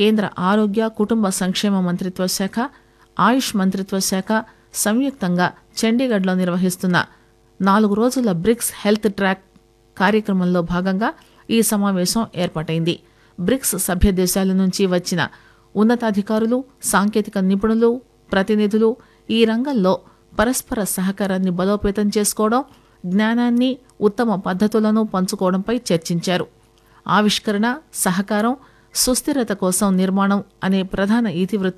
కేంద్ర ఆరోగ్య కుటుంబ సంక్షేమ మంత్రిత్వ శాఖ ఆయుష్ మంత్రిత్వ శాఖ సంయుక్తంగా చండీగఢ్లో నిర్వహిస్తున్న నాలుగు రోజుల బ్రిక్స్ హెల్త్ ట్రాక్ కార్యక్రమంలో భాగంగా ఈ సమావేశం ఏర్పాటైంది బ్రిక్స్ సభ్య దేశాల నుంచి వచ్చిన ఉన్నతాధికారులు సాంకేతిక నిపుణులు ప్రతినిధులు ఈ రంగంలో పరస్పర సహకారాన్ని బలోపేతం చేసుకోవడం జ్ఞానాన్ని ఉత్తమ పద్ధతులను పంచుకోవడంపై చర్చించారు ఆవిష్కరణ సహకారం సుస్థిరత కోసం నిర్మాణం అనే ప్రధాన ఇతివృత్తం